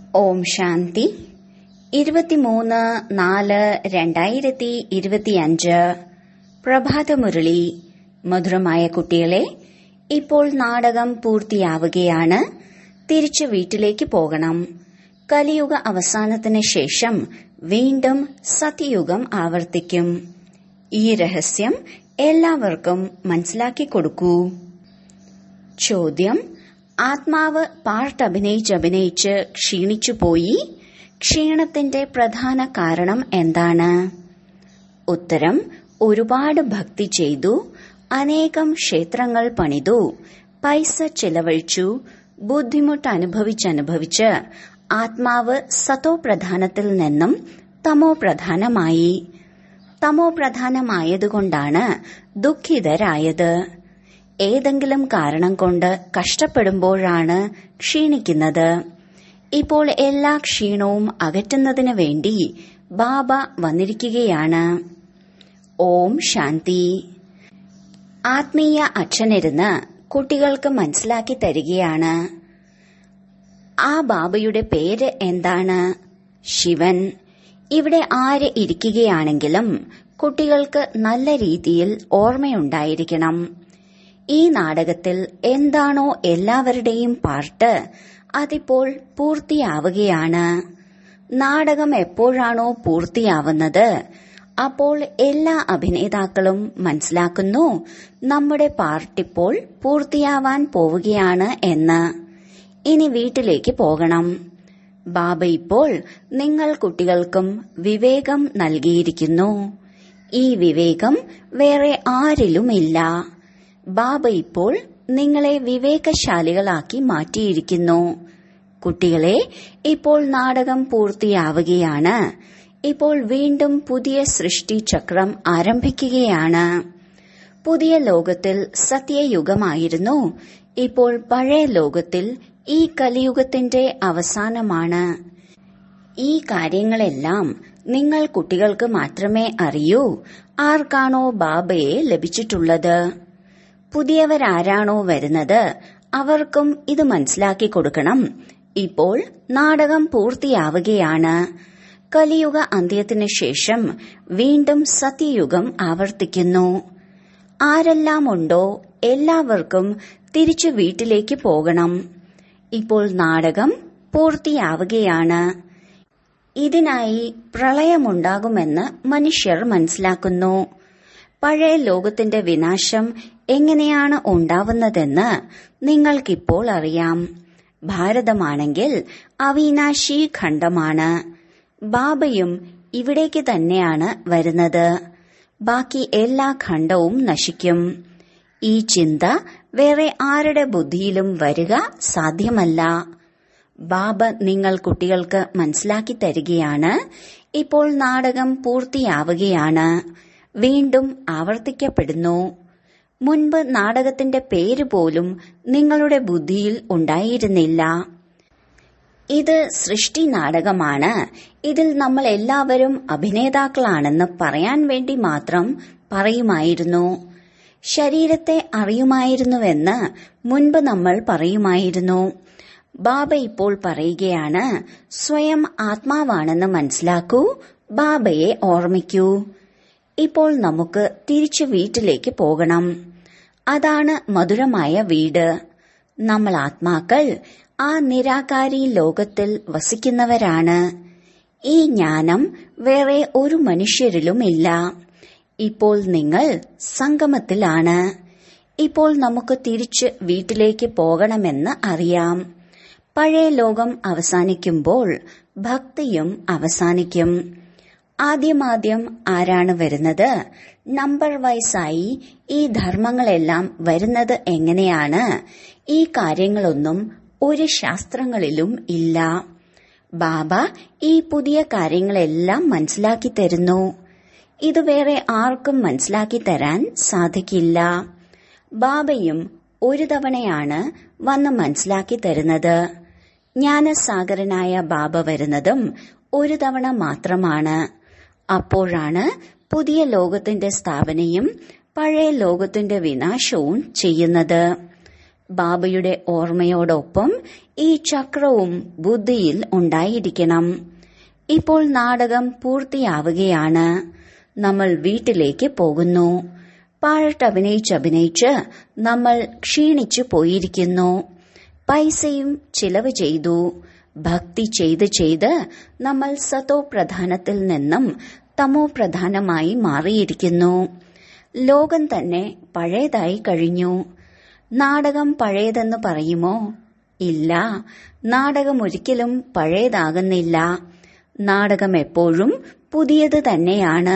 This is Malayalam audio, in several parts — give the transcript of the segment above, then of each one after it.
ഓം ശാന്തി ഇരുപത്തിമൂന്ന് നാല് രണ്ടായിരത്തി ഇരുപത്തിയഞ്ച് പ്രഭാതമുരളി മധുരമായ കുട്ടികളെ ഇപ്പോൾ നാടകം പൂർത്തിയാവുകയാണ് തിരിച്ചു വീട്ടിലേക്ക് പോകണം കലിയുഗ അവസാനത്തിന് ശേഷം വീണ്ടും സത്യയുഗം ആവർത്തിക്കും ഈ രഹസ്യം എല്ലാവർക്കും മനസ്സിലാക്കി കൊടുക്കൂ ചോദ്യം ആത്മാവ് പാർട്ട് അഭിനയിച്ചഭിനയിച്ച് ക്ഷീണിച്ചുപോയി ക്ഷീണത്തിന്റെ പ്രധാന കാരണം എന്താണ് ഉത്തരം ഒരുപാട് ഭക്തി ചെയ്തു അനേകം ക്ഷേത്രങ്ങൾ പണിതു പൈസ ചെലവഴിച്ചു ബുദ്ധിമുട്ട് അനുഭവിച്ചനുഭവിച്ച് ആത്മാവ് സതോ പ്രധാനത്തിൽ നിന്നും തമോ പ്രധാനമായി തമോ പ്രധാനമായതുകൊണ്ടാണ് ദുഃഖിതരായത് ഏതെങ്കിലും കാരണം കൊണ്ട് കഷ്ടപ്പെടുമ്പോഴാണ് ക്ഷീണിക്കുന്നത് ഇപ്പോൾ എല്ലാ ക്ഷീണവും അകറ്റുന്നതിന് വേണ്ടി ബാബ വന്നിരിക്കുകയാണ് ഓം ശാന്തി ആത്മീയ അച്ഛനിരുന്ന് കുട്ടികൾക്ക് മനസ്സിലാക്കി തരികയാണ് ആ ബാബയുടെ പേര് എന്താണ് ശിവൻ ഇവിടെ ആര് ഇരിക്കുകയാണെങ്കിലും കുട്ടികൾക്ക് നല്ല രീതിയിൽ ഓർമ്മയുണ്ടായിരിക്കണം ഈ നാടകത്തിൽ എന്താണോ എല്ലാവരുടെയും പാർട്ട് അതിപ്പോൾ പൂർത്തിയാവുകയാണ് നാടകം എപ്പോഴാണോ പൂർത്തിയാവുന്നത് അപ്പോൾ എല്ലാ അഭിനേതാക്കളും മനസ്സിലാക്കുന്നു നമ്മുടെ പാർട്ടിപ്പോൾ പൂർത്തിയാവാൻ പോവുകയാണ് എന്ന് ഇനി വീട്ടിലേക്ക് പോകണം ബാബ ഇപ്പോൾ നിങ്ങൾ കുട്ടികൾക്കും വിവേകം നൽകിയിരിക്കുന്നു ഈ വിവേകം വേറെ ആരിലുമില്ല ബാബ ഇപ്പോൾ നിങ്ങളെ വിവേകശാലികളാക്കി മാറ്റിയിരിക്കുന്നു കുട്ടികളെ ഇപ്പോൾ നാടകം പൂർത്തിയാവുകയാണ് ഇപ്പോൾ വീണ്ടും പുതിയ സൃഷ്ടി ചക്രം ആരംഭിക്കുകയാണ് പുതിയ ലോകത്തിൽ സത്യയുഗമായിരുന്നു ഇപ്പോൾ പഴയ ലോകത്തിൽ ഈ കലിയുഗത്തിന്റെ അവസാനമാണ് ഈ കാര്യങ്ങളെല്ലാം നിങ്ങൾ കുട്ടികൾക്ക് മാത്രമേ അറിയൂ ആർക്കാണോ ബാബയെ ലഭിച്ചിട്ടുള്ളത് പുതിയവരാരാണോ വരുന്നത് അവർക്കും ഇത് മനസ്സിലാക്കി കൊടുക്കണം ഇപ്പോൾ നാടകം പൂർത്തിയാവുകയാണ് കലിയുഗ അന്ത്യത്തിനു ശേഷം വീണ്ടും സത്യയുഗം ആവർത്തിക്കുന്നു ആരെല്ലാം ഉണ്ടോ എല്ലാവർക്കും തിരിച്ചു വീട്ടിലേക്ക് പോകണം ഇപ്പോൾ നാടകം പൂർത്തിയാവുകയാണ് ഇതിനായി പ്രളയമുണ്ടാകുമെന്ന് മനുഷ്യർ മനസ്സിലാക്കുന്നു പഴയ ലോകത്തിന്റെ വിനാശം എങ്ങനെയാണ് ഉണ്ടാവുന്നതെന്ന് നിങ്ങൾക്കിപ്പോൾ അറിയാം ഭാരതമാണെങ്കിൽ അവിനാശി ഖണ്ഡമാണ് ബാബയും ഇവിടേക്ക് തന്നെയാണ് വരുന്നത് ബാക്കി എല്ലാ ഖണ്ഡവും നശിക്കും ഈ ചിന്ത വേറെ ആരുടെ ബുദ്ധിയിലും വരിക സാധ്യമല്ല ബാബ നിങ്ങൾ കുട്ടികൾക്ക് മനസ്സിലാക്കി തരികയാണ് ഇപ്പോൾ നാടകം പൂർത്തിയാവുകയാണ് വീണ്ടും ആവർത്തിക്കപ്പെടുന്നു മുൻപ് നാടകത്തിന്റെ പേര് പോലും നിങ്ങളുടെ ബുദ്ധിയിൽ ഉണ്ടായിരുന്നില്ല ഇത് സൃഷ്ടി നാടകമാണ് ഇതിൽ നമ്മൾ എല്ലാവരും അഭിനേതാക്കളാണെന്ന് പറയാൻ വേണ്ടി മാത്രം പറയുമായിരുന്നു ശരീരത്തെ അറിയുമായിരുന്നുവെന്ന് മുൻപ് നമ്മൾ പറയുമായിരുന്നു ബാബ ഇപ്പോൾ പറയുകയാണ് സ്വയം ആത്മാവാണെന്ന് മനസ്സിലാക്കൂ ബാബയെ ഓർമ്മിക്കൂ ഇപ്പോൾ നമുക്ക് തിരിച്ചു വീട്ടിലേക്ക് പോകണം അതാണ് മധുരമായ വീട് നമ്മൾ ആത്മാക്കൾ ആ നിരാകാരി ലോകത്തിൽ വസിക്കുന്നവരാണ് ഈ ജ്ഞാനം വേറെ ഒരു മനുഷ്യരിലും ഇല്ല ഇപ്പോൾ നിങ്ങൾ സംഗമത്തിലാണ് ഇപ്പോൾ നമുക്ക് തിരിച്ച് വീട്ടിലേക്ക് പോകണമെന്ന് അറിയാം പഴയ ലോകം അവസാനിക്കുമ്പോൾ ഭക്തിയും അവസാനിക്കും ആദ്യമാദ്യം ആരാണ് വരുന്നത് നമ്പർ വൈസായി ഈ ധർമ്മങ്ങളെല്ലാം വരുന്നത് എങ്ങനെയാണ് ഈ കാര്യങ്ങളൊന്നും ഒരു ശാസ്ത്രങ്ങളിലും ഇല്ല ബാബ ഈ പുതിയ കാര്യങ്ങളെല്ലാം മനസ്സിലാക്കി തരുന്നു ഇത് വേറെ ആർക്കും മനസ്സിലാക്കി തരാൻ സാധിക്കില്ല ബാബയും ഒരു തവണയാണ് വന്ന് മനസ്സിലാക്കി തരുന്നത് ജ്ഞാനസാഗരനായ ബാബ വരുന്നതും ഒരു തവണ മാത്രമാണ് അപ്പോഴാണ് പുതിയ ലോകത്തിന്റെ സ്ഥാപനയും പഴയ ലോകത്തിന്റെ വിനാശവും ചെയ്യുന്നത് ബാബയുടെ ഓർമ്മയോടൊപ്പം ഈ ചക്രവും ബുദ്ധിയിൽ ഉണ്ടായിരിക്കണം ഇപ്പോൾ നാടകം പൂർത്തിയാവുകയാണ് നമ്മൾ വീട്ടിലേക്ക് പോകുന്നു പാഴട്ടഭിനയിച്ചഭിനയിച്ച് നമ്മൾ ക്ഷീണിച്ചു പോയിരിക്കുന്നു പൈസയും ചിലവ് ചെയ്തു ഭക്തി ചെയ്ത് ചെയ്ത് നമ്മൾ സതോ പ്രധാനത്തിൽ നിന്നും തമോ പ്രധാനമായി മാറിയിരിക്കുന്നു ലോകം തന്നെ പഴയതായി കഴിഞ്ഞു നാടകം പഴയതെന്ന് പറയുമോ ഇല്ല നാടകം ഒരിക്കലും പഴയതാകുന്നില്ല നാടകം എപ്പോഴും പുതിയത് തന്നെയാണ്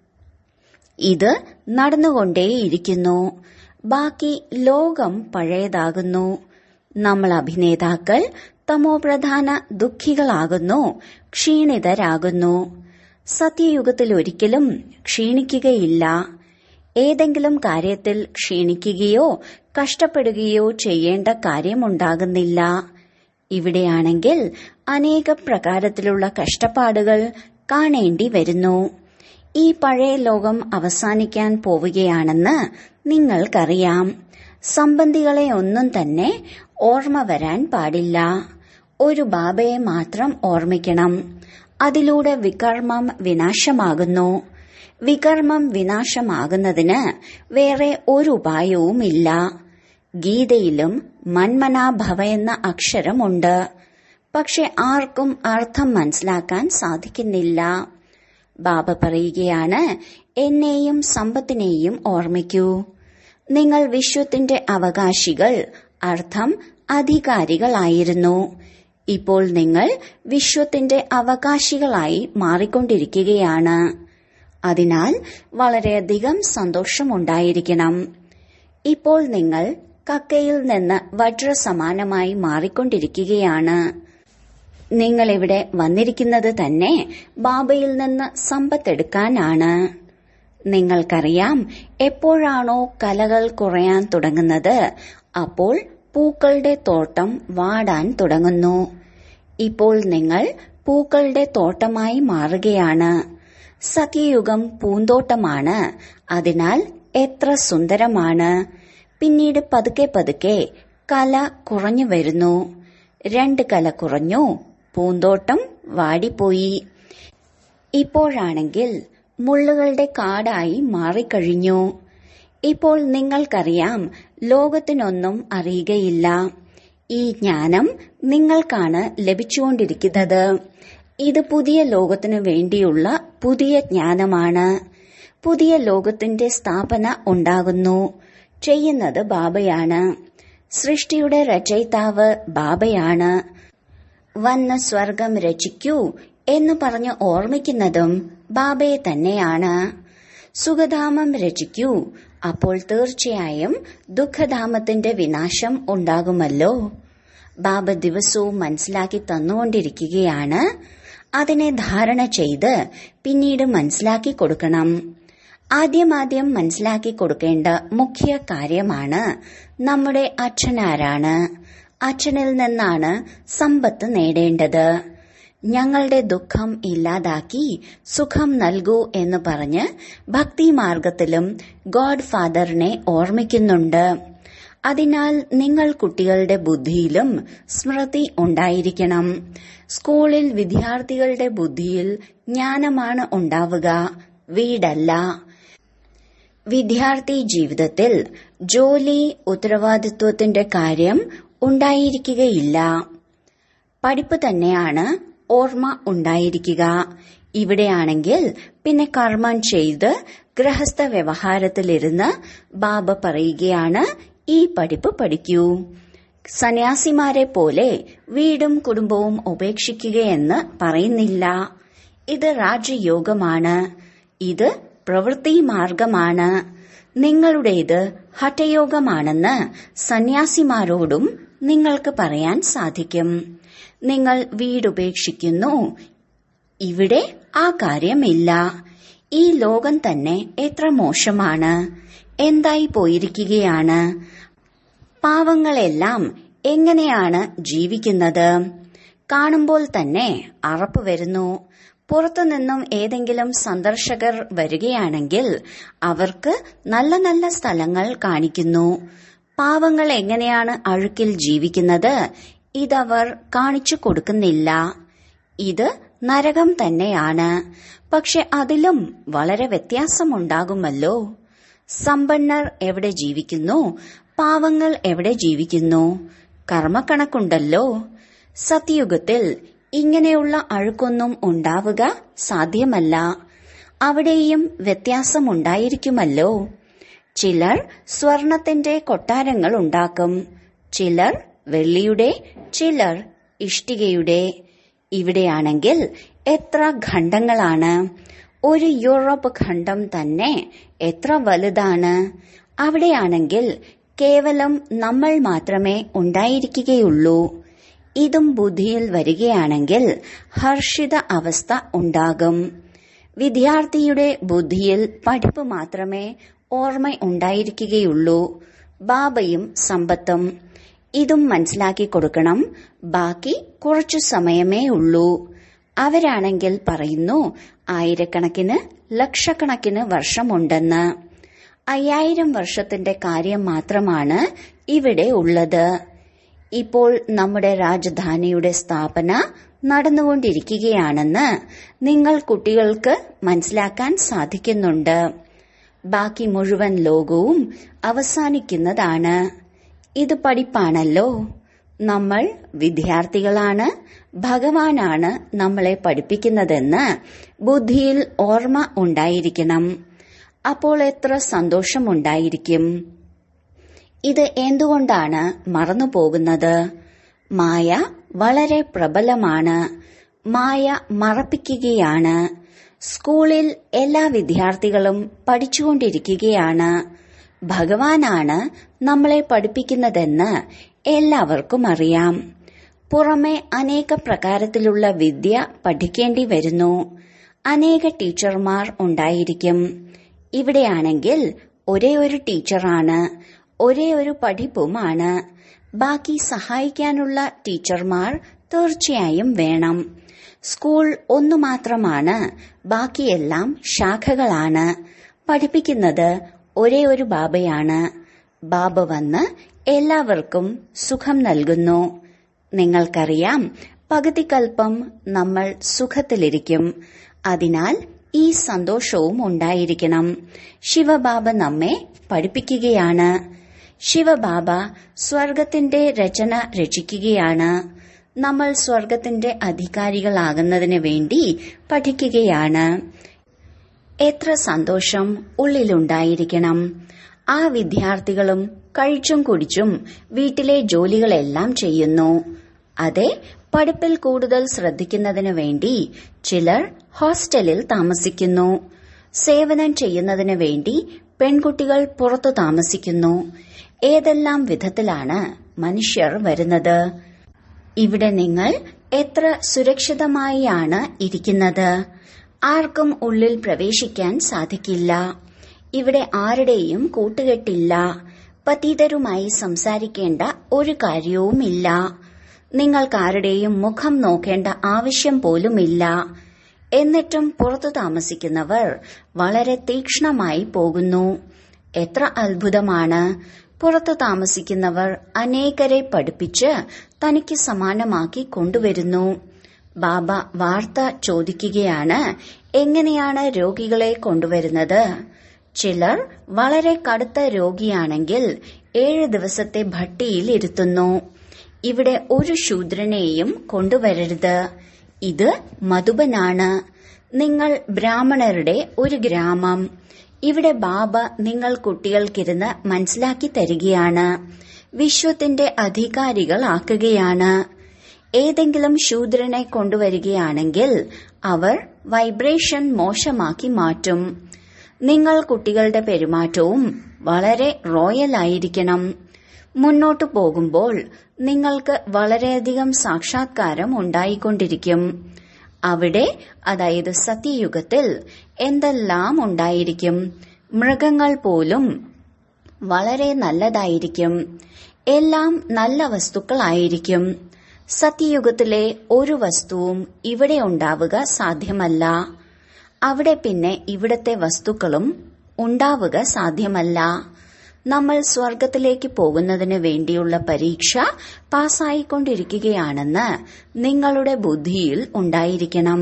ഇത് നടന്നുകൊണ്ടേയിരിക്കുന്നു ബാക്കി ലോകം പഴയതാകുന്നു നമ്മൾ അഭിനേതാക്കൾ തമോപ്രധാന ദുഃഖികളാകുന്നു ക്ഷീണിതരാകുന്നു സത്യയുഗത്തിൽ ഒരിക്കലും ക്ഷീണിക്കുകയില്ല ഏതെങ്കിലും കാര്യത്തിൽ ക്ഷീണിക്കുകയോ കഷ്ടപ്പെടുകയോ ചെയ്യേണ്ട കാര്യമുണ്ടാകുന്നില്ല ഇവിടെയാണെങ്കിൽ അനേക പ്രകാരത്തിലുള്ള കഷ്ടപ്പാടുകൾ കാണേണ്ടി വരുന്നു ഈ പഴയ ലോകം അവസാനിക്കാൻ പോവുകയാണെന്ന് നിങ്ങൾക്കറിയാം സംബന്ധികളെ ഒന്നും തന്നെ ഓർമ്മ വരാൻ പാടില്ല ഒരു ബാബയെ മാത്രം ഓർമ്മിക്കണം അതിലൂടെ വികർമ്മം വിനാശമാകുന്നു വികർമ്മം വിനാശമാകുന്നതിന് വേറെ ഒരു ഉപായവുമില്ല ഗീതയിലും മന്മനാഭവ എന്ന അക്ഷരമുണ്ട് പക്ഷെ ആർക്കും അർത്ഥം മനസ്സിലാക്കാൻ സാധിക്കുന്നില്ല ബാബ പറയുകയാണ് എന്നെയും സമ്പത്തിനെയും ഓർമ്മിക്കൂ നിങ്ങൾ വിശ്വത്തിന്റെ അവകാശികൾ അർത്ഥം അധികാരികളായിരുന്നു ഇപ്പോൾ നിങ്ങൾ വിശ്വത്തിന്റെ അവകാശികളായി മാറിക്കൊണ്ടിരിക്കുകയാണ് അതിനാൽ വളരെയധികം സന്തോഷമുണ്ടായിരിക്കണം ഇപ്പോൾ നിങ്ങൾ കക്കയിൽ നിന്ന് വജ്രസമാനമായി മാറിക്കൊണ്ടിരിക്കുകയാണ് നിങ്ങൾ ഇവിടെ വന്നിരിക്കുന്നത് തന്നെ ബാബയിൽ നിന്ന് സമ്പത്തെടുക്കാനാണ് നിങ്ങൾക്കറിയാം എപ്പോഴാണോ കലകൾ കുറയാൻ തുടങ്ങുന്നത് അപ്പോൾ പൂക്കളുടെ തോട്ടം വാടാൻ തുടങ്ങുന്നു ഇപ്പോൾ നിങ്ങൾ പൂക്കളുടെ തോട്ടമായി മാറുകയാണ് സത്യയുഗം പൂന്തോട്ടമാണ് അതിനാൽ എത്ര സുന്ദരമാണ് പിന്നീട് പതുക്കെ പതുക്കെ കല കുറഞ്ഞു വരുന്നു രണ്ട് കല കുറഞ്ഞു പൂന്തോട്ടം വാടിപ്പോയി ഇപ്പോഴാണെങ്കിൽ മുള്ളുകളുടെ കാടായി മാറിക്കഴിഞ്ഞു ഇപ്പോൾ നിങ്ങൾക്കറിയാം ലോകത്തിനൊന്നും അറിയുകയില്ല ഈ ജ്ഞാനം നിങ്ങൾക്കാണ് ലഭിച്ചുകൊണ്ടിരിക്കുന്നത് ഇത് പുതിയ ലോകത്തിനു വേണ്ടിയുള്ള പുതിയ ജ്ഞാനമാണ് പുതിയ ലോകത്തിന്റെ സ്ഥാപന ഉണ്ടാകുന്നു ചെയ്യുന്നത് ബാബയാണ് സൃഷ്ടിയുടെ രചയിതാവ് ബാബയാണ് വന്ന് സ്വർഗം രചിക്കൂ എന്ന് പറഞ്ഞ് ഓർമ്മിക്കുന്നതും ബാബയെ തന്നെയാണ് സുഖധാമം രചിക്കൂ അപ്പോൾ തീർച്ചയായും ദുഃഖധാമത്തിന്റെ വിനാശം ഉണ്ടാകുമല്ലോ ബാബ ദിവസവും മനസ്സിലാക്കി തന്നുകൊണ്ടിരിക്കുകയാണ് അതിനെ ധാരണ ചെയ്ത് പിന്നീട് മനസ്സിലാക്കി കൊടുക്കണം ആദ്യമാദ്യം മനസ്സിലാക്കി കൊടുക്കേണ്ട മുഖ്യ കാര്യമാണ് നമ്മുടെ അച്ഛനാരാണ് അച്ഛനിൽ നിന്നാണ് സമ്പത്ത് നേടേണ്ടത് ഞങ്ങളുടെ ദുഃഖം ഇല്ലാതാക്കി സുഖം നൽകൂ എന്ന് പറഞ്ഞ് ഭക്തിമാർഗത്തിലും ഗോഡ് ഫാദറിനെ ഓർമ്മിക്കുന്നുണ്ട് അതിനാൽ നിങ്ങൾ കുട്ടികളുടെ ബുദ്ധിയിലും സ്മൃതി ഉണ്ടായിരിക്കണം സ്കൂളിൽ വിദ്യാർത്ഥികളുടെ ബുദ്ധിയിൽ ജ്ഞാനമാണ് ഉണ്ടാവുക വീടല്ല വിദ്യാർത്ഥി ജീവിതത്തിൽ ജോലി ഉത്തരവാദിത്വത്തിന്റെ കാര്യം ഉണ്ടായിരിക്കുകയില്ല പഠിപ്പ് തന്നെയാണ് ഓർമ്മ ഉണ്ടായിരിക്കുക ഇവിടെയാണെങ്കിൽ പിന്നെ കർമ്മം ചെയ്ത് ഗൃഹസ്ഥ വ്യവഹാരത്തിലിരുന്ന് ബാബ പറയുകയാണ് ഈ പഠിപ്പ് പഠിക്കൂ സന്യാസിമാരെ പോലെ വീടും കുടുംബവും ഉപേക്ഷിക്കുകയെന്ന് പറയുന്നില്ല ഇത് രാജയോഗമാണ് ഇത് പ്രവൃത്തി മാർഗമാണ് നിങ്ങളുടേത് ഹഠയോഗമാണെന്ന് സന്യാസിമാരോടും നിങ്ങൾക്ക് പറയാൻ സാധിക്കും നിങ്ങൾ വീടുപേക്ഷിക്കുന്നു ഇവിടെ ആ കാര്യമില്ല ഈ ലോകം തന്നെ എത്ര മോശമാണ് എന്തായി പോയിരിക്കുകയാണ് പാവങ്ങളെല്ലാം എങ്ങനെയാണ് ജീവിക്കുന്നത് കാണുമ്പോൾ തന്നെ അറപ്പ് വരുന്നു പുറത്തുനിന്നും ഏതെങ്കിലും സന്ദർശകർ വരികയാണെങ്കിൽ അവർക്ക് നല്ല നല്ല സ്ഥലങ്ങൾ കാണിക്കുന്നു പാവങ്ങൾ എങ്ങനെയാണ് അഴുക്കിൽ ജീവിക്കുന്നത് ഇതവർ കാണിച്ചു കൊടുക്കുന്നില്ല ഇത് നരകം തന്നെയാണ് പക്ഷെ അതിലും വളരെ വ്യത്യാസമുണ്ടാകുമല്ലോ സമ്പന്നർ എവിടെ ജീവിക്കുന്നു പാവങ്ങൾ എവിടെ ജീവിക്കുന്നു കർമ്മക്കണക്കുണ്ടല്ലോ സത്യയുഗത്തിൽ ഇങ്ങനെയുള്ള അഴുക്കൊന്നും ഉണ്ടാവുക സാധ്യമല്ല അവിടെയും വ്യത്യാസമുണ്ടായിരിക്കുമല്ലോ ചിലർ സ്വർണത്തിന്റെ കൊട്ടാരങ്ങൾ ഉണ്ടാക്കും ചിലർ വെള്ളിയുടെ ചിലർ ഇഷ്ടികയുടെ ഇവിടെയാണെങ്കിൽ എത്ര ഖണ്ഡങ്ങളാണ് ഒരു യൂറോപ്പ് ഖണ്ഡം തന്നെ എത്ര വലുതാണ് അവിടെയാണെങ്കിൽ കേവലം നമ്മൾ മാത്രമേ ഉണ്ടായിരിക്കുകയുള്ളൂ ഇതും ബുദ്ധിയിൽ വരികയാണെങ്കിൽ ഹർഷിത അവസ്ഥ ഉണ്ടാകും വിദ്യാർത്ഥിയുടെ ബുദ്ധിയിൽ പഠിപ്പ് മാത്രമേ ഓർമ്മ ഉണ്ടായിരിക്കുകയുള്ളൂ ബാബയും സമ്പത്തും ഇതും മനസ്സിലാക്കി കൊടുക്കണം ബാക്കി കുറച്ചു സമയമേ ഉള്ളൂ അവരാണെങ്കിൽ പറയുന്നു ആയിരക്കണക്കിന് ലക്ഷക്കണക്കിന് വർഷമുണ്ടെന്ന് അയ്യായിരം വർഷത്തിന്റെ കാര്യം മാത്രമാണ് ഇവിടെ ഉള്ളത് ഇപ്പോൾ നമ്മുടെ രാജധാനിയുടെ സ്ഥാപന നടന്നുകൊണ്ടിരിക്കുകയാണെന്ന് നിങ്ങൾ കുട്ടികൾക്ക് മനസ്സിലാക്കാൻ സാധിക്കുന്നുണ്ട് ബാക്കി മുഴുവൻ ലോകവും അവസാനിക്കുന്നതാണ് ഇത് പഠിപ്പാണല്ലോ നമ്മൾ വിദ്യാർത്ഥികളാണ് ഭഗവാനാണ് നമ്മളെ പഠിപ്പിക്കുന്നതെന്ന് ബുദ്ധിയിൽ ഓർമ്മ ഉണ്ടായിരിക്കണം അപ്പോൾ എത്ര സന്തോഷമുണ്ടായിരിക്കും ഇത് എന്തുകൊണ്ടാണ് മറന്നുപോകുന്നത് മായ വളരെ പ്രബലമാണ് മായ മറപ്പിക്കുകയാണ് സ്കൂളിൽ എല്ലാ വിദ്യാർത്ഥികളും പഠിച്ചുകൊണ്ടിരിക്കുകയാണ് ഭഗവാനാണ് നമ്മളെ പഠിപ്പിക്കുന്നതെന്ന് എല്ലാവർക്കും അറിയാം പുറമെ അനേക പ്രകാരത്തിലുള്ള വിദ്യ പഠിക്കേണ്ടി വരുന്നു അനേക ടീച്ചർമാർ ഉണ്ടായിരിക്കും ഇവിടെയാണെങ്കിൽ ഒരേ ഒരു ടീച്ചറാണ് ഒരേ ഒരു പഠിപ്പുമാണ് ബാക്കി സഹായിക്കാനുള്ള ടീച്ചർമാർ തീർച്ചയായും വേണം സ്കൂൾ ഒന്നു മാത്രമാണ് ബാക്കിയെല്ലാം ശാഖകളാണ് പഠിപ്പിക്കുന്നത് ഒരേ ഒരു ബാബയാണ് ബാബ വന്ന് എല്ലാവർക്കും സുഖം നൽകുന്നു നിങ്ങൾക്കറിയാം പകുതിക്കൽപ്പം നമ്മൾ സുഖത്തിലിരിക്കും അതിനാൽ ഈ സന്തോഷവും ഉണ്ടായിരിക്കണം ശിവബാബ നമ്മെ പഠിപ്പിക്കുകയാണ് ശിവബാബ സ്വർഗത്തിന്റെ രചന രചിക്കുകയാണ് നമ്മൾ സ്വർഗത്തിന്റെ അധികാരികളാകുന്നതിന് വേണ്ടി പഠിക്കുകയാണ് എത്ര സന്തോഷം ഉള്ളിലുണ്ടായിരിക്കണം ആ വിദ്യാർത്ഥികളും കഴിച്ചും കുടിച്ചും വീട്ടിലെ ജോലികളെല്ലാം ചെയ്യുന്നു അതെ പഠിപ്പിൽ കൂടുതൽ ശ്രദ്ധിക്കുന്നതിനു വേണ്ടി ചിലർ ഹോസ്റ്റലിൽ താമസിക്കുന്നു സേവനം ചെയ്യുന്നതിനു വേണ്ടി പെൺകുട്ടികൾ പുറത്തു താമസിക്കുന്നു ഏതെല്ലാം വിധത്തിലാണ് മനുഷ്യർ വരുന്നത് ഇവിടെ നിങ്ങൾ എത്ര സുരക്ഷിതമായാണ് ഇരിക്കുന്നത് ആർക്കും ഉള്ളിൽ പ്രവേശിക്കാൻ സാധിക്കില്ല ഇവിടെ ആരുടെയും കൂട്ടുകെട്ടില്ല പതീതരുമായി സംസാരിക്കേണ്ട ഒരു കാര്യവുമില്ല നിങ്ങൾക്കാരുടെയും മുഖം നോക്കേണ്ട ആവശ്യം പോലുമില്ല എന്നിട്ടും പുറത്തു താമസിക്കുന്നവർ വളരെ തീക്ഷ്ണമായി പോകുന്നു എത്ര അത്ഭുതമാണ് പുറത്തു താമസിക്കുന്നവർ അനേകരെ പഠിപ്പിച്ച് തനിക്ക് സമാനമാക്കി കൊണ്ടുവരുന്നു ബാബ വാർത്ത ചോദിക്കുകയാണ് എങ്ങനെയാണ് രോഗികളെ കൊണ്ടുവരുന്നത് ചിലർ വളരെ കടുത്ത രോഗിയാണെങ്കിൽ ഏഴ് ദിവസത്തെ ഭട്ടിയിൽ ഇരുത്തുന്നു ഇവിടെ ഒരു ശൂദ്രനെയും കൊണ്ടുവരരുത് ഇത് മധുബനാണ് നിങ്ങൾ ബ്രാഹ്മണരുടെ ഒരു ഗ്രാമം ഇവിടെ ബാബ നിങ്ങൾ കുട്ടികൾക്കിരുന്ന് മനസ്സിലാക്കി തരികയാണ് വിശ്വത്തിന്റെ അധികാരികളാക്കുകയാണ് ഏതെങ്കിലും ശൂദ്രനെ കൊണ്ടുവരികയാണെങ്കിൽ അവർ വൈബ്രേഷൻ മോശമാക്കി മാറ്റും നിങ്ങൾ കുട്ടികളുടെ പെരുമാറ്റവും വളരെ റോയൽ ആയിരിക്കണം മുന്നോട്ടു പോകുമ്പോൾ നിങ്ങൾക്ക് വളരെയധികം സാക്ഷാത്കാരം ഉണ്ടായിക്കൊണ്ടിരിക്കും അവിടെ അതായത് സത്യയുഗത്തിൽ എന്തെല്ലാം ഉണ്ടായിരിക്കും മൃഗങ്ങൾ പോലും വളരെ നല്ലതായിരിക്കും എല്ലാം നല്ല വസ്തുക്കളായിരിക്കും സത്യയുഗത്തിലെ ഒരു വസ്തുവും ഇവിടെ ഉണ്ടാവുക സാധ്യമല്ല അവിടെ പിന്നെ ഇവിടത്തെ വസ്തുക്കളും ഉണ്ടാവുക സാധ്യമല്ല നമ്മൾ സ്വർഗത്തിലേക്ക് പോകുന്നതിന് വേണ്ടിയുള്ള പരീക്ഷ പാസ്സായിക്കൊണ്ടിരിക്കുകയാണെന്ന് നിങ്ങളുടെ ബുദ്ധിയിൽ ഉണ്ടായിരിക്കണം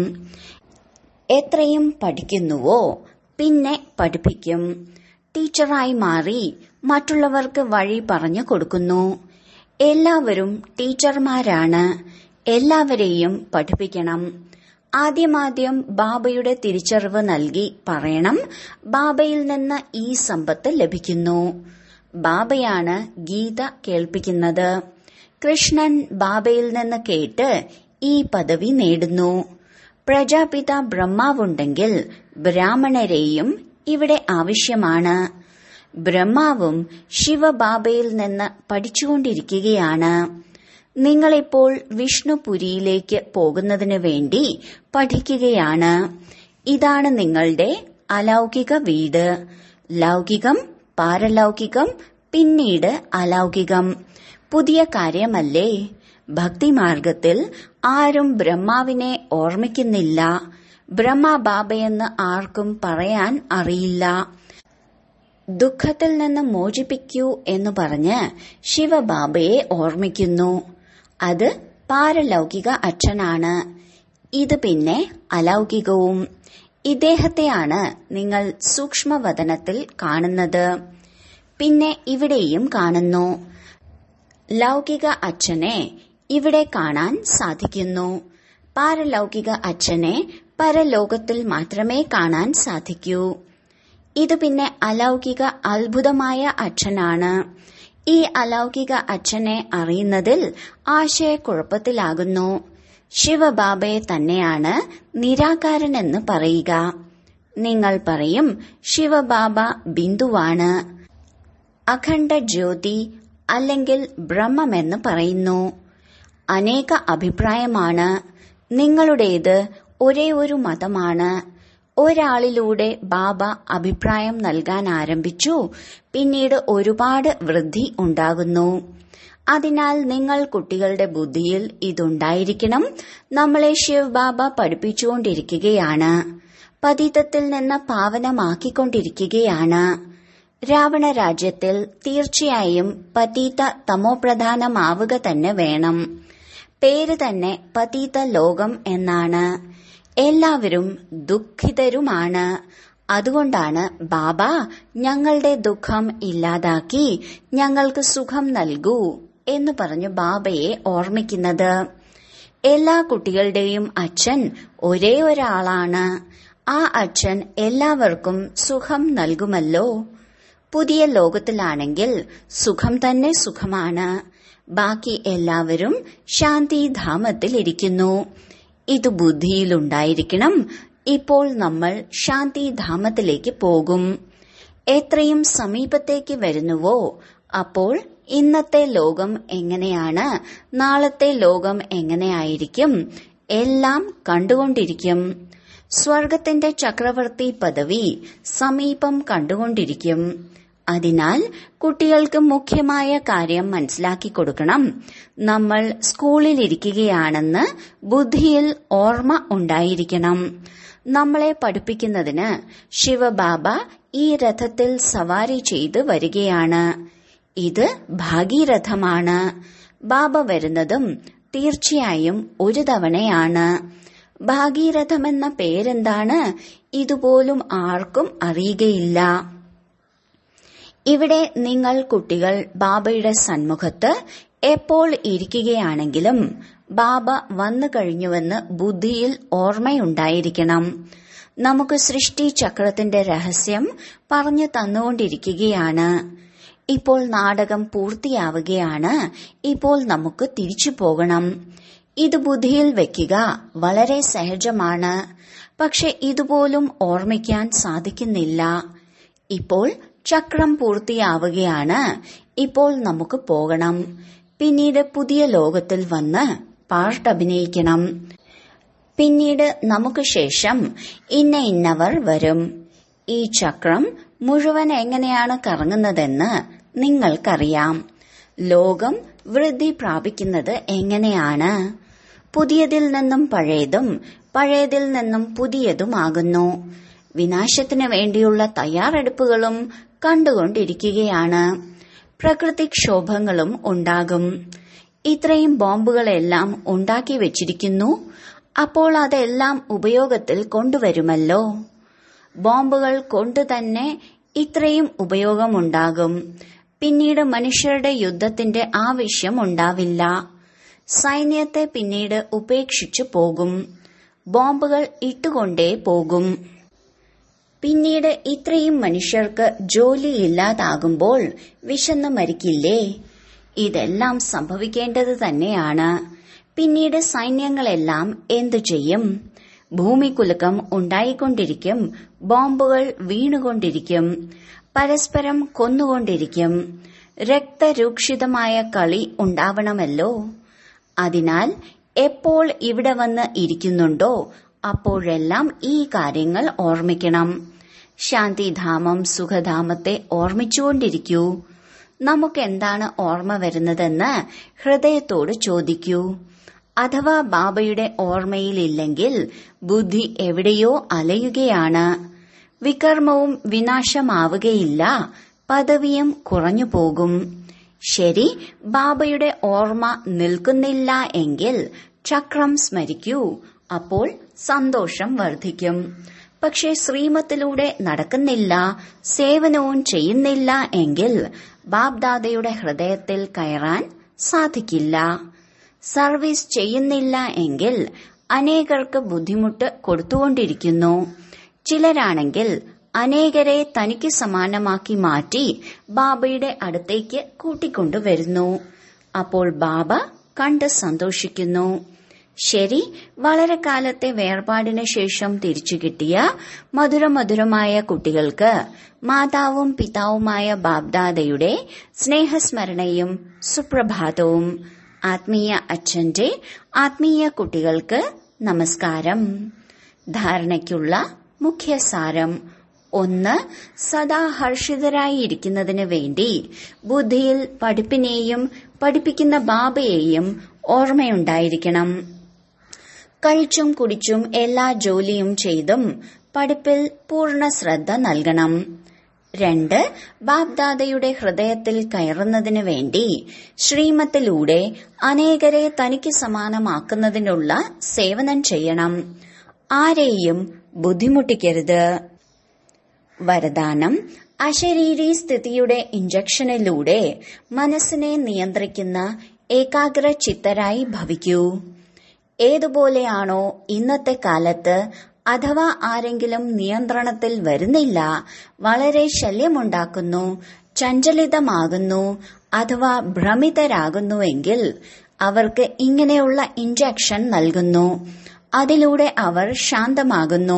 എത്രയും പഠിക്കുന്നുവോ പിന്നെ പഠിപ്പിക്കും ടീച്ചറായി മാറി മറ്റുള്ളവർക്ക് വഴി പറഞ്ഞു കൊടുക്കുന്നു എല്ലാവരും ടീച്ചർമാരാണ് എല്ലാവരെയും പഠിപ്പിക്കണം ആദ്യമാദ്യം ബാബയുടെ തിരിച്ചറിവ് നൽകി പറയണം ബാബയിൽ നിന്ന് ഈ സമ്പത്ത് ലഭിക്കുന്നു ബാബയാണ് ഗീത കേൾപ്പിക്കുന്നത് കൃഷ്ണൻ ബാബയിൽ നിന്ന് കേട്ട് ഈ പദവി നേടുന്നു പ്രജാപിത ബ്രഹ്മാവുണ്ടെങ്കിൽ ബ്രാഹ്മണരെയും ഇവിടെ ആവശ്യമാണ് ബ്രഹ്മാവും ശിവബാബയിൽ നിന്ന് പഠിച്ചുകൊണ്ടിരിക്കുകയാണ് നിങ്ങളിപ്പോൾ വിഷ്ണുപുരിയിലേക്ക് പോകുന്നതിന് വേണ്ടി പഠിക്കുകയാണ് ഇതാണ് നിങ്ങളുടെ അലൗകിക വീട് ലൗകികം പാരലൗകികം പിന്നീട് അലൗകികം പുതിയ കാര്യമല്ലേ ഭക്തിമാർഗത്തിൽ ആരും ബ്രഹ്മാവിനെ ഓർമ്മിക്കുന്നില്ല ബ്രഹ്മ ബാബയെന്ന് ആർക്കും പറയാൻ അറിയില്ല ദുഃഖത്തിൽ നിന്ന് മോചിപ്പിക്കൂ എന്ന് പറഞ്ഞ് ശിവബാബയെ ഓർമ്മിക്കുന്നു അത് പാരലൗകിക അച്ഛനാണ് ഇത് പിന്നെ അലൗകികവും ഇദ്ദേഹത്തെയാണ് നിങ്ങൾ സൂക്ഷ്മവതനത്തിൽ കാണുന്നത് പിന്നെ ഇവിടെയും കാണുന്നു ലൗകിക അച്ഛനെ ഇവിടെ കാണാൻ സാധിക്കുന്നു പാരലൗകിക അച്ഛനെ പരലോകത്തിൽ മാത്രമേ കാണാൻ സാധിക്കൂ ഇത് പിന്നെ അലൗകിക അത്ഭുതമായ അച്ഛനാണ് ഈ അലൗകിക അച്ഛനെ അറിയുന്നതിൽ ആശയക്കുഴപ്പത്തിലാകുന്നു ശിവബാബയെ തന്നെയാണ് നിരാകാരനെന്ന് പറയുക നിങ്ങൾ പറയും ശിവബാബ ബിന്ദുവാണ് അഖണ്ഡ ജ്യോതി അല്ലെങ്കിൽ ബ്രഹ്മമെന്ന് പറയുന്നു അനേക അഭിപ്രായമാണ് നിങ്ങളുടേത് ഒരേ ഒരു മതമാണ് ഒരാളിലൂടെ ബാബ അഭിപ്രായം നൽകാൻ ആരംഭിച്ചു പിന്നീട് ഒരുപാട് വൃദ്ധി ഉണ്ടാകുന്നു അതിനാൽ നിങ്ങൾ കുട്ടികളുടെ ബുദ്ധിയിൽ ഇതുണ്ടായിരിക്കണം നമ്മളെ ശിവ് ബാബ പഠിപ്പിച്ചുകൊണ്ടിരിക്കുകയാണ് പതിതത്തിൽ നിന്ന് പാവനമാക്കിക്കൊണ്ടിരിക്കുകയാണ് രാവണ രാജ്യത്തിൽ തീർച്ചയായും പതീത തമോപ്രധാനമാവുക തന്നെ വേണം പേര് തന്നെ പതീത ലോകം എന്നാണ് എല്ലാവരും ദുഃഖിതരുമാണ് അതുകൊണ്ടാണ് ബാബ ഞങ്ങളുടെ ദുഃഖം ഇല്ലാതാക്കി ഞങ്ങൾക്ക് സുഖം നൽകൂ എന്ന് പറഞ്ഞു ബാബയെ ഓർമ്മിക്കുന്നത് എല്ലാ കുട്ടികളുടെയും അച്ഛൻ ഒരേ ഒരാളാണ് ആ അച്ഛൻ എല്ലാവർക്കും സുഖം നൽകുമല്ലോ പുതിയ ലോകത്തിലാണെങ്കിൽ സുഖം തന്നെ സുഖമാണ് ബാക്കി എല്ലാവരും ശാന്തിധാമത്തിലിരിക്കുന്നു ഇത് ബുദ്ധിയിലുണ്ടായിരിക്കണം ഇപ്പോൾ നമ്മൾ ശാന്തിധാമത്തിലേക്ക് പോകും എത്രയും സമീപത്തേക്ക് വരുന്നുവോ അപ്പോൾ ഇന്നത്തെ ലോകം എങ്ങനെയാണ് നാളത്തെ ലോകം എങ്ങനെയായിരിക്കും എല്ലാം കണ്ടുകൊണ്ടിരിക്കും സ്വർഗത്തിന്റെ ചക്രവർത്തി പദവി സമീപം കണ്ടുകൊണ്ടിരിക്കും അതിനാൽ കുട്ടികൾക്ക് മുഖ്യമായ കാര്യം മനസ്സിലാക്കി കൊടുക്കണം നമ്മൾ സ്കൂളിൽ ഇരിക്കുകയാണെന്ന് ബുദ്ധിയിൽ ഓർമ്മ ഉണ്ടായിരിക്കണം നമ്മളെ പഠിപ്പിക്കുന്നതിന് ശിവബാബ ഈ രഥത്തിൽ സവാരി ചെയ്ത് വരികയാണ് ഇത് ഭാഗീരഥമാണ് ബാബ വരുന്നതും തീർച്ചയായും ഒരു തവണയാണ് ഭാഗീരഥമെന്ന പേരെന്താണ് ഇതുപോലും ആർക്കും അറിയുകയില്ല ഇവിടെ നിങ്ങൾ കുട്ടികൾ ബാബയുടെ സന്മുഖത്ത് എപ്പോൾ ഇരിക്കുകയാണെങ്കിലും ബാബ വന്നു കഴിഞ്ഞുവെന്ന് ബുദ്ധിയിൽ ഓർമ്മയുണ്ടായിരിക്കണം നമുക്ക് സൃഷ്ടി ചക്രത്തിന്റെ രഹസ്യം പറഞ്ഞു തന്നുകൊണ്ടിരിക്കുകയാണ് ഇപ്പോൾ നാടകം പൂർത്തിയാവുകയാണ് ഇപ്പോൾ നമുക്ക് തിരിച്ചു പോകണം ഇത് ബുദ്ധിയിൽ വെക്കുക വളരെ സഹജമാണ് പക്ഷെ ഇതുപോലും ഓർമ്മിക്കാൻ സാധിക്കുന്നില്ല ഇപ്പോൾ ചക്രം പൂർത്തിയാവുകയാണ് ഇപ്പോൾ നമുക്ക് പോകണം പിന്നീട് പുതിയ ലോകത്തിൽ വന്ന് പാർട്ട് അഭിനയിക്കണം പിന്നീട് നമുക്ക് ശേഷം ഇന്ന ഇന്നവർ വരും ഈ ചക്രം മുഴുവൻ എങ്ങനെയാണ് കറങ്ങുന്നതെന്ന് നിങ്ങൾക്കറിയാം ലോകം വൃദ്ധി പ്രാപിക്കുന്നത് എങ്ങനെയാണ് പുതിയതിൽ നിന്നും പഴയതും പഴയതിൽ നിന്നും പുതിയതുമാകുന്നു വിനാശത്തിന് വേണ്ടിയുള്ള തയ്യാറെടുപ്പുകളും കണ്ടുകൊണ്ടിരിക്കുകയാണ് പ്രകൃതിക്ഷോഭങ്ങളും ഉണ്ടാകും ഇത്രയും ബോംബുകളെല്ലാം ഉണ്ടാക്കി വെച്ചിരിക്കുന്നു അപ്പോൾ അതെല്ലാം ഉപയോഗത്തിൽ കൊണ്ടുവരുമല്ലോ ബോംബുകൾ കൊണ്ട് തന്നെ ഇത്രയും ഉപയോഗമുണ്ടാകും പിന്നീട് മനുഷ്യരുടെ യുദ്ധത്തിന്റെ ആവശ്യം ഉണ്ടാവില്ല സൈന്യത്തെ പിന്നീട് ഉപേക്ഷിച്ചു പോകും ബോംബുകൾ ഇട്ടുകൊണ്ടേ പോകും പിന്നീട് ഇത്രയും മനുഷ്യർക്ക് ജോലിയില്ലാതാകുമ്പോൾ വിശന്ന് മരിക്കില്ലേ ഇതെല്ലാം സംഭവിക്കേണ്ടത് തന്നെയാണ് പിന്നീട് സൈന്യങ്ങളെല്ലാം എന്തു ചെയ്യും ഭൂമികുലുക്കം ഉണ്ടായിക്കൊണ്ടിരിക്കും ബോംബുകൾ വീണുകൊണ്ടിരിക്കും പരസ്പരം കൊന്നുകൊണ്ടിരിക്കും രക്തരൂക്ഷിതമായ കളി ഉണ്ടാവണമല്ലോ അതിനാൽ എപ്പോൾ ഇവിടെ വന്ന് ഇരിക്കുന്നുണ്ടോ അപ്പോഴെല്ലാം ഈ കാര്യങ്ങൾ ഓർമ്മിക്കണം ശാന്തിധാമം സുഖധാമത്തെ ഓർമ്മിച്ചുകൊണ്ടിരിക്കൂ നമുക്ക് എന്താണ് ഓർമ്മ വരുന്നതെന്ന് ഹൃദയത്തോട് ചോദിക്കൂ അഥവാ ബാബയുടെ ഓർമ്മയിലില്ലെങ്കിൽ ബുദ്ധി എവിടെയോ അലയുകയാണ് വികർമ്മവും വിനാശമാവുകയില്ല പദവിയും കുറഞ്ഞു പോകും ശരി ബാബയുടെ ഓർമ്മ നിൽക്കുന്നില്ല എങ്കിൽ ചക്രം സ്മരിക്കൂ അപ്പോൾ സന്തോഷം വർദ്ധിക്കും പക്ഷെ ശ്രീമത്തിലൂടെ നടക്കുന്നില്ല സേവനവും ചെയ്യുന്നില്ല എങ്കിൽ ബാബ്ദാദയുടെ ഹൃദയത്തിൽ കയറാൻ സാധിക്കില്ല സർവീസ് ചെയ്യുന്നില്ല എങ്കിൽ അനേകർക്ക് ബുദ്ധിമുട്ട് കൊടുത്തുകൊണ്ടിരിക്കുന്നു ചിലരാണെങ്കിൽ അനേകരെ തനിക്ക് സമാനമാക്കി മാറ്റി ബാബയുടെ അടുത്തേക്ക് കൂട്ടിക്കൊണ്ടുവരുന്നു അപ്പോൾ ബാബ കണ്ട് സന്തോഷിക്കുന്നു ശരി വളരെ കാലത്തെ വേർപാടിന് ശേഷം തിരിച്ചു കിട്ടിയ മധുരമധുരമായ കുട്ടികൾക്ക് മാതാവും പിതാവുമായ ബാബ്ദാദയുടെ സ്നേഹസ്മരണയും സുപ്രഭാതവും ആത്മീയ അച്ഛന്റെ ആത്മീയ കുട്ടികൾക്ക് നമസ്കാരം ധാരണയ്ക്കുള്ള മുഖ്യസാരം ഒന്ന് സദാ ഹർഷിതരായി ഇരിക്കുന്നതിന് വേണ്ടി ബുദ്ധിയിൽ പഠിപ്പിനെയും പഠിപ്പിക്കുന്ന ബാബയെയും ഓർമ്മയുണ്ടായിരിക്കണം കഴിച്ചും കുടിച്ചും എല്ലാ ജോലിയും ചെയ്തും പഠിപ്പിൽ പൂർണ്ണ ശ്രദ്ധ നൽകണം രണ്ട് ബാബ്ദാദയുടെ ഹൃദയത്തിൽ കയറുന്നതിന് വേണ്ടി ശ്രീമത്തിലൂടെ അനേകരെ തനിക്ക് സമാനമാക്കുന്നതിനുള്ള സേവനം ചെയ്യണം ആരെയും ബുദ്ധിമുട്ടിക്കരുത് വരദാനം അശരീരി സ്ഥിതിയുടെ ഇഞ്ചക്ഷനിലൂടെ മനസ്സിനെ നിയന്ത്രിക്കുന്ന ഏകാഗ്ര ചിത്തരായി ഭവിക്കൂ ഏതുപോലെയാണോ ഇന്നത്തെ കാലത്ത് അഥവാ ആരെങ്കിലും നിയന്ത്രണത്തിൽ വരുന്നില്ല വളരെ ശല്യമുണ്ടാക്കുന്നു ചഞ്ചലിതമാകുന്നു അഥവാ ഭ്രമിതരാകുന്നുവെങ്കിൽ അവർക്ക് ഇങ്ങനെയുള്ള ഇഞ്ചക്ഷൻ നൽകുന്നു അതിലൂടെ അവർ ശാന്തമാകുന്നു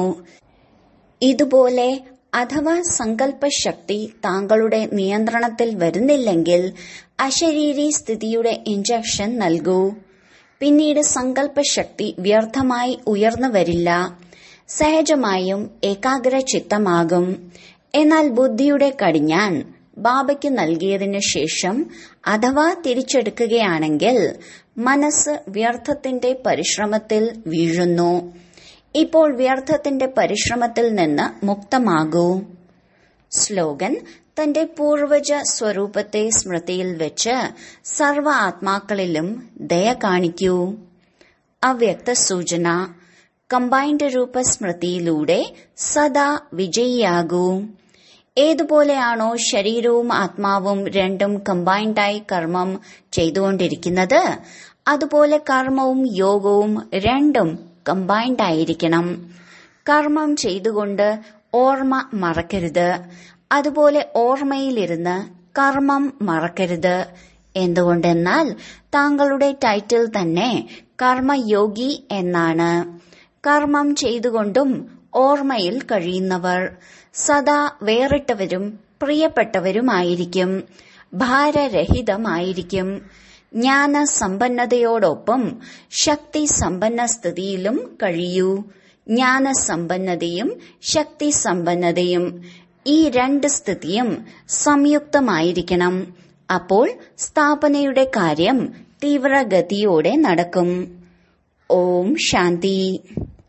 ഇതുപോലെ അഥവാ സങ്കല്പശക്തി താങ്കളുടെ നിയന്ത്രണത്തിൽ വരുന്നില്ലെങ്കിൽ അശരീരി സ്ഥിതിയുടെ ഇഞ്ചക്ഷൻ നൽകൂ പിന്നീട് സങ്കല്പശക്തി വ്യർത്ഥമായി ഉയർന്നു വരില്ല സഹജമായും ഏകാഗ്ര ചിത്തമാകും എന്നാൽ ബുദ്ധിയുടെ കടിഞ്ഞാൻ ബാബയ്ക്ക് നൽകിയതിനു ശേഷം അഥവാ തിരിച്ചെടുക്കുകയാണെങ്കിൽ മനസ്സ് വ്യർത്ഥത്തിന്റെ പരിശ്രമത്തിൽ വീഴുന്നു ഇപ്പോൾ വ്യർത്ഥത്തിന്റെ പരിശ്രമത്തിൽ നിന്ന് മുക്തമാകൂ സ്ലോഗൻ തന്റെ പൂർവജ സ്വരൂപത്തെ സ്മൃതിയിൽ വെച്ച് സർവ ആത്മാക്കളിലും ദയ കാണിക്കൂ അവ്യക്ത സൂചന കമ്പൈൻഡ് രൂപ സ്മൃതിയിലൂടെ സദാ വിജയിയാകൂ ഏതുപോലെയാണോ ശരീരവും ആത്മാവും രണ്ടും കമ്പൈൻഡായി കർമ്മം ചെയ്തുകൊണ്ടിരിക്കുന്നത് അതുപോലെ കർമ്മവും യോഗവും രണ്ടും കമ്പൈൻഡ് ആയിരിക്കണം കർമ്മം ചെയ്തുകൊണ്ട് ഓർമ്മ മറക്കരുത് അതുപോലെ ഓർമ്മയിലിരുന്ന് കർമ്മം മറക്കരുത് എന്തുകൊണ്ടെന്നാൽ താങ്കളുടെ ടൈറ്റിൽ തന്നെ കർമ്മയോഗി എന്നാണ് കർമ്മം ചെയ്തുകൊണ്ടും ഓർമ്മയിൽ കഴിയുന്നവർ സദാ വേറിട്ടവരും പ്രിയപ്പെട്ടവരുമായിരിക്കും ഭാരരഹിതമായിരിക്കും ജ്ഞാന സമ്പന്നതയോടൊപ്പം ശക്തി സമ്പന്ന സ്ഥിതിയിലും കഴിയൂ ജ്ഞാന സമ്പന്നതയും ശക്തി സമ്പന്നതയും ഈ രണ്ട് സ്ഥിതിയും സംയുക്തമായിരിക്കണം അപ്പോൾ സ്ഥാപനയുടെ കാര്യം തീവ്രഗതിയോടെ നടക്കും ഓം ശാന്തി